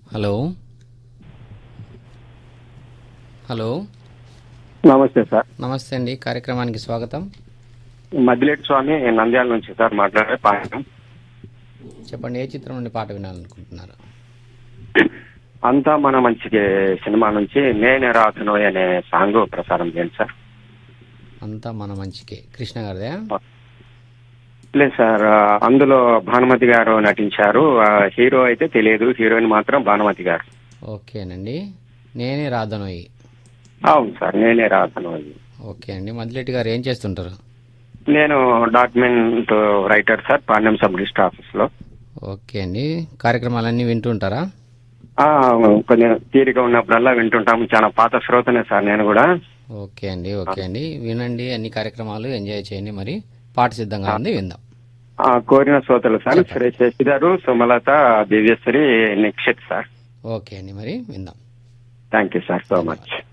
hello hello నమస్తే sir నమస్తే అండి కార్యక్రమానికి స్వాగతం మద్దిలేటి స్వామి నంద్యాల నుంచి సార్ మాట్లాడే పాఠం చెప్పండి ఏ చిత్రం నుండి పాట వినాలనుకుంటున్నారు అంతా మన మంచికి సినిమా నుంచి నేనే రాతను అనే సాంగ్ ప్రసారం చేయండి సార్ అంతా మన మంచికే కృష్ణ గారిదే లేదు సార్ ఆ, అందులో భానుమతి గారు నటించారు ఆ, హీరో అయితే తెలియదు హీరోయిన్ మాత్రం భానుమతి గారు ఓకేనండి నేనే రాధనోయి అవును సార్ నేనే రాతను ఓకే అండి మదిలెట్టి గారు ఏం చేస్తుంటారు నేను document writer sir Pandyam sub registrar office లో ఓకే అండి కార్యక్రమాలన్నీ వింటుంటారా ఆ, కొంచెం తీరిక ఉన్నప్పుడల్లా వింటుంటాము చాలా పాత శ్రోతనే సార్ నేను కూడా ఓకే అండి ఓకే అండి వినండి అన్ని కార్యక్రమాలు ఎంజాయ్ చేయండి మరి పాట సిద్ధంగా ఉంది విందాం ఆ, కోరిన శ్రోతలు సార్ శ్రీ శశి గారు సుమలత దివ్యశ్రీ నిక్షిత్ సార్ ఓకే అండి మరి విందాం thank you sir so much